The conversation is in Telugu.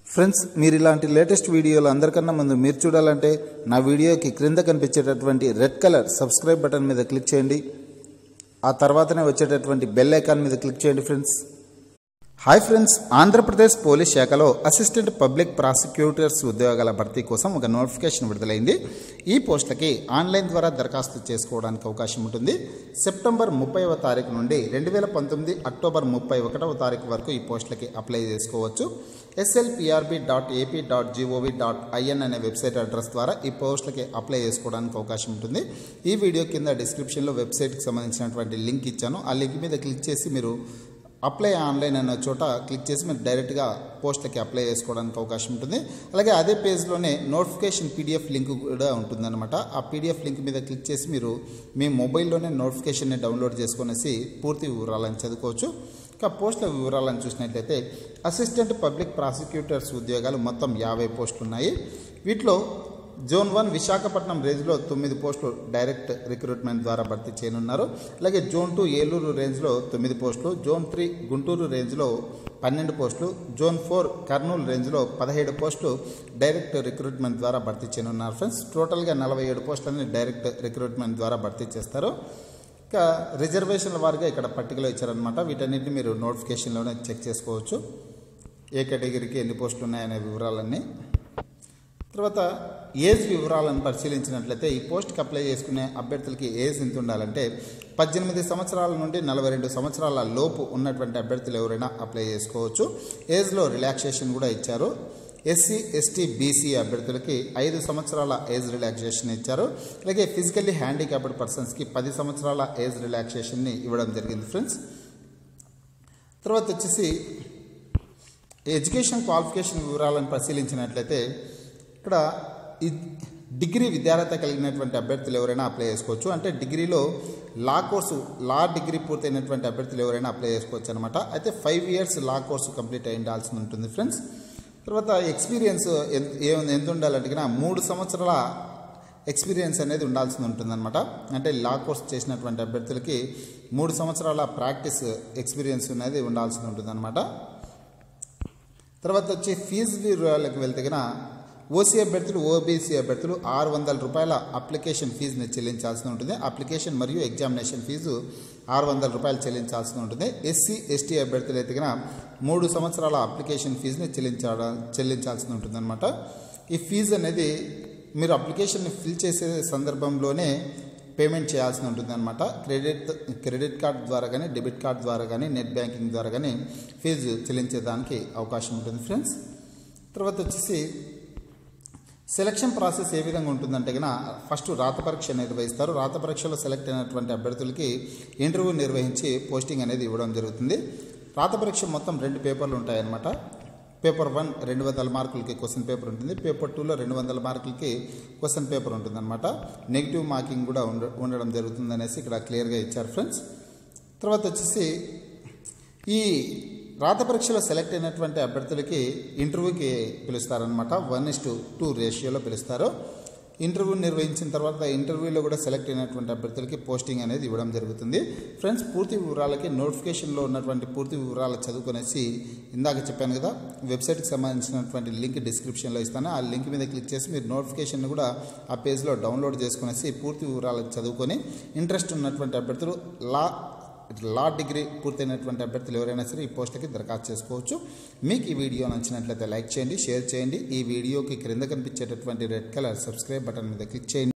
ఫ్రెండ్స్ మీరు ఇలాంటి లేటెస్ట్ వీడియోలు అందరికన్నా ముందు మీరు చూడాలంటే నా వీడియోకి క్రింద కనిపించేటటువంటి రెడ్ కలర్ సబ్స్క్రైబ్ బటన్ మీద క్లిక్ చేయండి ఆ తర్వాతనే వచ్చేటటువంటి బెల్ ఐకాన్ మీద క్లిక్ చేయండి friends hi friends Andhra Pradesh police శాఖలో అసిస్టెంట్ పబ్లిక్ ప్రాసిక్యూటర్స్ ఉద్యోగాల భర్తీ కోసం ఒక నోటిఫికేషన్ విడుదలైంది ఈ పోస్టులకి ఆన్లైన్ ద్వారా దరఖాస్తు చేసుకోవడానికి అవకాశం ఉంటుంది సెప్టెంబర్ ముప్పైవ తారీఖు నుండి రెండు వేల పంతొమ్మిది అక్టోబర్ ముప్పై ఒకటవ తారీఖు వరకు ఈ పోస్టులకి అప్లై చేసుకోవచ్చు SLPRB dot AP dot GOV dot IN అనే వెబ్సైట్ అడ్రస్ ద్వారా ఈ పోస్టులకి అప్లై చేసుకోవడానికి అవకాశం ఉంటుంది ఈ వీడియో కింద డిస్క్రిప్షన్లో వెబ్సైట్కి సంబంధించినటువంటి లింక్ ఇచ్చాను ఆ లింక్ మీద క్లిక్ చేసి మీరు అప్లై ఆన్లైన్ అన్న చోట క్లిక్ చేసి మీరు డైరెక్ట్గా పోస్ట్లకి అప్లై చేసుకోవడానికి అవకాశం ఉంటుంది అలాగే అదే పేజ్లోనే నోటిఫికేషన్ పీడిఎఫ్ లింక్ కూడా ఉంటుందన్నమాట ఆ పీడిఎఫ్ లింక్ మీద క్లిక్ చేసి మీరు మీ మొబైల్లోనే నోటిఫికేషన్ని డౌన్లోడ్ చేసుకునేసి పూర్తి వివరాలను చదువుకోవచ్చు ఇక పోస్టుల వివరాలను చూసినట్లయితే అసిస్టెంట్ పబ్లిక్ ప్రాసిక్యూటర్స్ ఉద్యోగాలు మొత్తం యాభై పోస్టులు ఉన్నాయి వీటిలో జోన్ వన్ విశాఖపట్నం రేంజ్లో తొమ్మిది పోస్టులు డైరెక్ట్ రిక్రూట్మెంట్ ద్వారా భర్తీ చేయనున్నారు అలాగే జోన్ టూ ఏలూరు రేంజ్లో తొమ్మిది పోస్టులు జోన్ త్రీ గుంటూరు రేంజ్లో పన్నెండు పోస్టులు జోన్ ఫోర్ కర్నూలు రేంజ్లో పదిహేడు పోస్టులు డైరెక్ట్ రిక్రూట్మెంట్ ద్వారా భర్తీ చేయనున్నారు ఫ్రెండ్స్ టోటల్గా నలభై ఏడు పోస్టులని డైరెక్ట్ రిక్రూట్మెంట్ ద్వారా భర్తీ చేస్తారు ఇక రిజర్వేషన్ల వారిగా ఇక్కడ పట్టికలో ఇచ్చారనమాట వీటన్నిటిని మీరు నోటిఫికేషన్లోనే చెక్ చేసుకోవచ్చు ఏ కేటగిరీకి ఎన్ని పోస్టులు ఉన్నాయనే వివరాలన్నీ తర్వాత ఏజ్ వివరాలను పరిశీలించినట్లయితే ఈ పోస్ట్కి అప్లై చేసుకునే అభ్యర్థులకి ఏజ్ ఎంత ఉండాలంటే పద్దెనిమిది సంవత్సరాల నుండి నలభై రెండు సంవత్సరాల లోపు ఉన్నటువంటి అభ్యర్థులు ఎవరైనా అప్లై చేసుకోవచ్చు ఏజ్లో రిలాక్సేషన్ కూడా ఇచ్చారు ఎస్సీ ఎస్టీ బీసీ అభ్యర్థులకి ఐదు సంవత్సరాల ఏజ్ రిలాక్సేషన్ ఇచ్చారు అలాగే ఫిజికల్లీ హ్యాండిక్యాప్డ్ పర్సన్స్కి పది సంవత్సరాల ఏజ్ రిలాక్సేషన్ని ఇవ్వడం జరిగింది ఫ్రెండ్స్ తర్వాత వచ్చేసి ఎడ్యుకేషన్ క్వాలిఫికేషన్ వివరాలను పరిశీలించినట్లయితే ఇక్కడ ఈ డిగ్రీ విద్యార్హత కలిగినటువంటి అభ్యర్థులు ఎవరైనా అప్లై చేసుకోవచ్చు అంటే డిగ్రీలో లా కోర్సు లా డిగ్రీ పూర్తయినటువంటి అభ్యర్థులు ఎవరైనా అప్లై చేసుకోవచ్చు అనమాట అయితే five years law course complete అయి ఉండాల్సి ఉంటుంది ఫ్రెండ్స్ తర్వాత ఎక్స్పీరియన్స్ ఎంత ఏ- ఎంత ఉండాలంటే మూడు సంవత్సరాల ఎక్స్పీరియన్స్ అనేది ఉండాల్సి ఉంటుందన్నమాట అంటే లా కోర్స్ చేసినటువంటి అభ్యర్థులకి మూడు సంవత్సరాల ప్రాక్టీస్ ఎక్స్పీరియన్స్ అనేది ఉండాల్సి ఉంటుందన్నమాట తర్వాత వచ్చి ఫీజు వివరాలకు వెళ్తే కనుక ఓసీ అభ్యర్థులు ఓబీసీ అభ్యర్థులు ఆరు వందల రూపాయల అప్లికేషన్ ఫీజుని చెల్లించాల్సి ఉంటుంది అప్లికేషన్ మరియు ఎగ్జామినేషన్ ఫీజు ఆరు వందల రూపాయలు చెల్లించాల్సి ఉంటుంది ఎస్సీ ఎస్టీ అభ్యర్థులు అయితే కనుక మూడు సంవత్సరాల అప్లికేషన్ ఫీజుని చెల్లించాడ చెల్లించాల్సి ఉంటుందన్నమాట ఈ ఫీజు అనేది మీరు అప్లికేషన్ని ఫిల్ చేసే సందర్భంలోనే పేమెంట్ చేయాల్సి ఉంటుంది అనమాట క్రెడిట్ క్రెడిట్ కార్డ్ ద్వారా కానీ డెబిట్ కార్డ్ ద్వారా కానీ నెట్ బ్యాంకింగ్ ద్వారా కానీ ఫీజు చెల్లించేదానికి అవకాశం ఉంటుంది ఫ్రెండ్స్ తర్వాత వచ్చేసి సెలక్షన్ ప్రాసెస్ ఏ విధంగా ఉంటుందంటే కనుక ఫస్ట్ రాత పరీక్ష నిర్వహిస్తారు రాత పరీక్షలో సెలెక్ట్ అయినటువంటి అభ్యర్థులకి ఇంటర్వ్యూ నిర్వహించి పోస్టింగ్ అనేది ఇవ్వడం జరుగుతుంది రాత పరీక్ష మొత్తం రెండు పేపర్లు ఉంటాయన్నమాట పేపర్ వన్ రెండు వందల మార్కులకి క్వశ్చన్ పేపర్ ఉంటుంది పేపర్ టూలో రెండు వందల మార్కులకి క్వశ్చన్ పేపర్ ఉంటుందన్నమాట నెగిటివ్ మార్కింగ్ కూడా ఉండ ఉండడం జరుగుతుంది అనేసి ఇక్కడ క్లియర్గా ఇచ్చారు ఫ్రెండ్స్ తర్వాత వచ్చేసి ఈ రాత పరీక్షలో సెలెక్ట్ అయినటువంటి అభ్యర్థులకి ఇంటర్వ్యూకి పిలుస్తారనమాట వన్ ఇస్ టు టూ రేషియోలో పిలుస్తారు ఇంటర్వ్యూ నిర్వహించిన తర్వాత ఇంటర్వ్యూలో కూడా సెలెక్ట్ అయినటువంటి అభ్యర్థులకి పోస్టింగ్ అనేది ఇవ్వడం జరుగుతుంది ఫ్రెండ్స్ పూర్తి వివరాలకి నోటిఫికేషన్లో ఉన్నటువంటి పూర్తి వివరాలు చదువుకొనేసి ఇందాక చెప్పాను కదా వెబ్సైట్కి సంబంధించినటువంటి లింక్ డిస్క్రిప్షన్లో ఇస్తాను ఆ లింక్ మీద క్లిక్ చేసి మీరు నోటిఫికేషన్ కూడా ఆ పేజ్లో డౌన్లోడ్ చేసుకునేసి పూర్తి వివరాలు చదువుకొని ఇంట్రెస్ట్ ఉన్నటువంటి అభ్యర్థులు లా లా డిగ్రీ పూర్తయినటువంటి అభ్యర్థులు ఎవరైనా సరే ఈ పోస్టులకి దరఖాస్తు చేసుకోవచ్చు మీకు ఈ వీడియో నచ్చినట్లయితే లైక్ చేయండి షేర్ చేయండి ఈ వీడియోకి క్రింద కనిపించేటటువంటి రెడ్ కలర్ సబ్స్క్రైబ్ బటన్ మీద క్లిక్ చేయండి